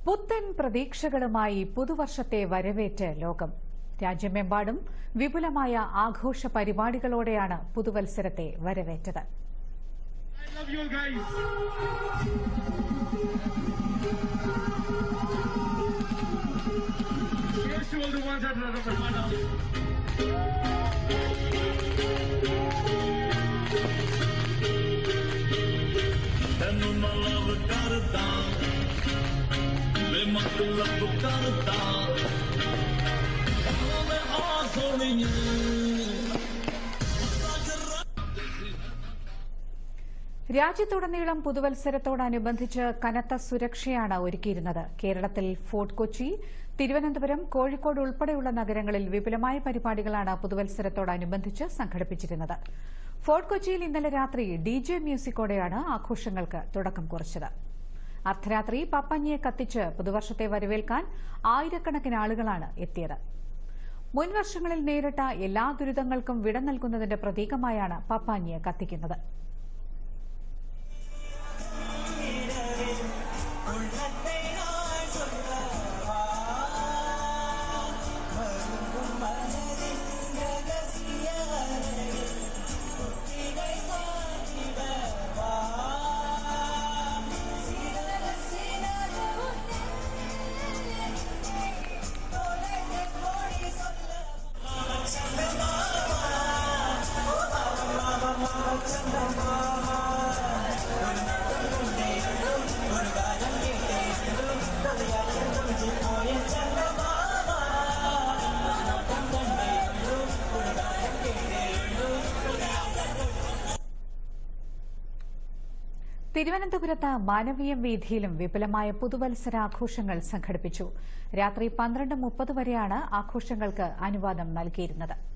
പുത്തൻ പ്രതീക്ഷകളുമായി പുതുവർഷത്തെ വരവേറ്റ് ലോകം രാജ്യമെമ്പാടും വിപുലമായ ആഘോഷ പരിപാടികളോടെയാണ് പുതുവത്സരത്തെ വരവേറ്റത് I love you all guys. Here's to all the ones that are from ਤੈਨੂੰ ਮੈਂ ਲਵ ਕਰਦਾ ਵੇ ਮਤਲਬ ਕਰਦਾ ਮੈਂ ਆ ਸੋਹਣੀਏ രാജ്യത്തുടനീളം പുതുവത്സരത്തോടനുബന്ധിച്ച് കനത്ത സുരക്ഷയാണ് ഒരുക്കിയിരുന്നത് കേരളത്തിൽ ഫോർട്ട് കൊച്ചി തിരുവനന്തപുരം കോഴിക്കോട് ഉൾപ്പെടെയുള്ള നഗരങ്ങളിൽ വിപുലമായ പരിപാടികളാണ് പുതുവത്സരത്തോടനുബന്ധിച്ച് സംഘടിപ്പിച്ചിരുന്നത് ഫോർട്ട് കൊച്ചിയിൽ ഇന്നലെ രാത്രി ഡി ജെ മ്യൂസിക്കോടെയാണ് ആഘോഷങ്ങൾക്ക് തുടക്കം കുറിച്ചത് അർദ്ധരാത്രി പപ്പഞ്ഞിയെ കത്തിച്ച് പുതുവർഷത്തെ വരവേൽക്കാൻ ആയിരക്കണക്കിന് ആളുകളാണ് എത്തിയത് മുൻവർഷങ്ങളിൽ നേരിട്ട എല്ലാ ദുരിതങ്ങൾക്കും വിട നൽകുന്നതിന്റെ പ്രതീകമായാണ് പപ്പാഞ്ഞിയെ കത്തിക്കുന്നത് തിരുവനന്തപുരത്ത് മാനവീയം വീഥിയിലും വിപുലമായ പുതുവത്സരാഘോഷങ്ങൾ സംഘടിപ്പിച്ചു രാത്രി പന്ത്രണ്ട് മുപ്പത് വരെയാണ് ആഘോഷങ്ങൾക്ക് അനുവാദം നൽകിയിരുന്നത്